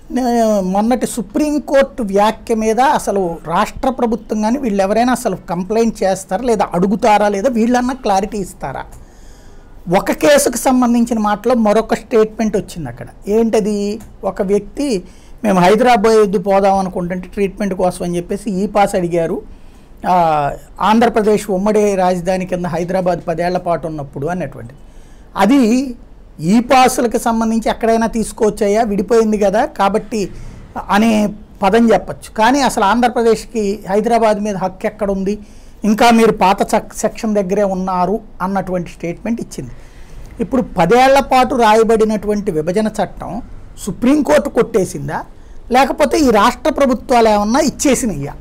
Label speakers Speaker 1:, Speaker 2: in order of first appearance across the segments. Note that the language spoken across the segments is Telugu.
Speaker 1: నే- మొన్నటి సుప్రీంకోర్టు వ్యాఖ్య మీద అసలు రాష్ట్ర ప్రభుత్వం కానీ వీళ్ళు ఎవరైనా అసలు కంప్లైంట్ చేస్తారా లేదా అడుగుతారా లేదా వీళ్ళన్నా క్లారిటీ ఇస్తారా ఒక కేసుకు సంబంధించిన మాటలో మరొక స్టేట్మెంట్ వచ్చింది అక్కడ ఏంటది ఒక వ్యక్తి మేము హైదరాబాద్ పోదాం అనుకుంటుంటే ట్రీట్మెంట్ కోసం అని చెప్పేసి ఈ పాస్ అడిగారు ఆ, ఆంధ్రప్రదేశ్ ఉమ్మడి రాజధాని కింద హైదరాబాద్ పదేళ్ల పాటు ఉన్నప్పుడు అన్నటువంటిది అది ఈ పాసులకు సంబంధించి ఎక్కడైనా తీసుకోవచ్చాయా విడిపోయింది కదా కాబట్టి అనే పదం చెప్పచ్చు కానీ అసలు ఆంధ్రప్రదేశ్కి హైదరాబాద్ మీద హక్కు ఎక్కడ ఉంది ఇంకా మీరు పాత చక్- సెక్షన్ దగ్గరే ఉన్నారు అన్నటువంటి స్టేట్మెంట్ ఇచ్చింది ఇప్పుడు పదేళ్ల పాటు రాయబడినటువంటి విభజన చట్టం సుప్రీంకోర్టు కొట్టేసిందా లేకపోతే ఈ రాష్ట్ర ప్రభుత్వాలు ఏమన్నా ఇచ్చేసినయ్యా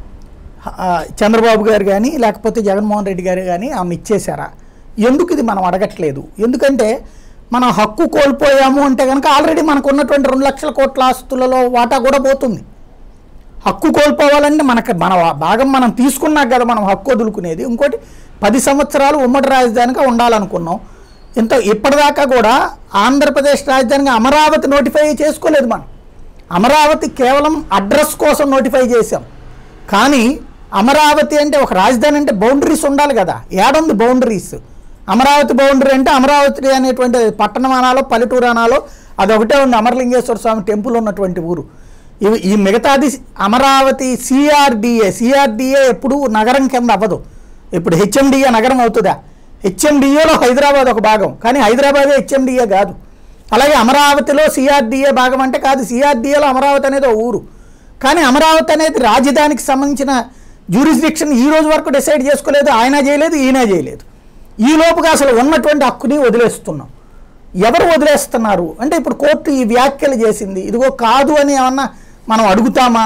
Speaker 1: ఆ, చంద్రబాబు గారు కానీ లేకపోతే జగన్మోహన్ రెడ్డి గారు కానీ ఆమె ఇచ్చేశారా ఎందుకు ఇది మనం అడగట్లేదు ఎందుకంటే మనం హక్కు కోల్పోయాము అంటే కనుక ఆల్రెడీ మనకు ఉన్నటువంటి రెండు లక్షల కోట్ల ఆస్తులలో వాటా కూడా పోతుంది హక్కు కోల్పోవాలంటే మనకు మన భాగం మనం తీసుకున్నాక కదా మనం హక్కు వదులుకునేది ఇంకోటి పది సంవత్సరాలు ఉమ్మడి రాజధానిగా ఉండాలనుకున్నాం ఇంత ఇప్పటిదాకా కూడా ఆంధ్రప్రదేశ్ రాజధానిగా అమరావతి నోటిఫై చేసుకోలేదు మనం అమరావతి కేవలం అడ్రస్ కోసం నోటిఫై చేశాం కానీ అమరావతి అంటే ఒక రాజధాని అంటే బౌండరీస్ ఉండాలి కదా ఏడుంది బౌండరీస్ అమరావతి బౌండరీ అంటే అమరావతి అనేటువంటి పట్టణం అనాలో పల్లెటూరు అనాలో అదొకటే ఉంది అమరలింగేశ్వర స్వామి టెంపుల్ ఉన్నటువంటి ఊరు ఇవి ఈ మిగతాది అమరావతి సిఆర్డిఏ సిఆర్డిఏ ఎప్పుడు నగరం కింద అవ్వదు ఇప్పుడు హెచ్ఎండిఏ నగరం అవుతుందా హెచ్ఎండిఏలో హైదరాబాద్ ఒక భాగం కానీ హైదరాబాదే హెచ్ఎండిఏ కాదు అలాగే అమరావతిలో సిఆర్డిఏ భాగం అంటే కాదు సిఆర్డిఏలో అమరావతి అనేది ఒక ఊరు కానీ అమరావతి అనేది రాజధానికి సంబంధించిన జ్యూరిస్డిక్షన్ ఈ రోజు వరకు డిసైడ్ చేసుకోలేదు ఆయన చేయలేదు ఈయన చేయలేదు ఈ లోపుగా అసలు ఉన్నటువంటి హక్కుని వదిలేస్తున్నాం ఎవరు వదిలేస్తున్నారు అంటే ఇప్పుడు కోర్టు ఈ వ్యాఖ్యలు చేసింది ఇదిగో కాదు అని ఏమన్నా మనం అడుగుతామా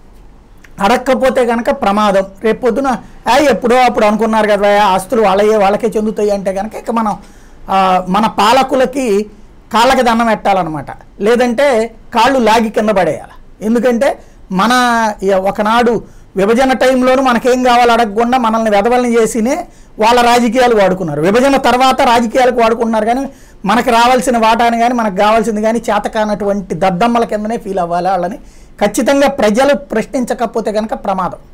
Speaker 1: అడగకపోతే కనుక ప్రమాదం రేపు పొద్దున "ఆ, ఎప్పుడో అప్పుడు అనుకున్నారు కదా "ఆ, ఆస్తులు వాళ్ళయే వాళ్ళకే చెందుతాయి అంటే కనుక ఇక మనం ఆ, మన పాలకులకి కాళ్ళకి దండం పెట్టాలన్నమాట లేదంటే కాళ్ళు లాగి కింద పడేయాలి ఎందుకంటే మన ఈ ఒకనాడు విభజన టైంలోనూ మనకేం కావాలో అడగకుండా మనల్ని వెధవల్ని చేసినే వాళ్ళ రాజకీయాలు వాడుకున్నారు విభజన తర్వాత రాజకీయాలకు వాడుకుంటున్నారు కానీ మనకు రావాల్సిన వాటాని కానీ మనకు కావాల్సింది కానీ చేతకానటువంటి దద్దమ్మల కిందనే ఫీల్ అవ్వాలి వాళ్ళని ఖచ్చితంగా ప్రజలు ప్రశ్నించకపోతే కనుక ప్రమాదం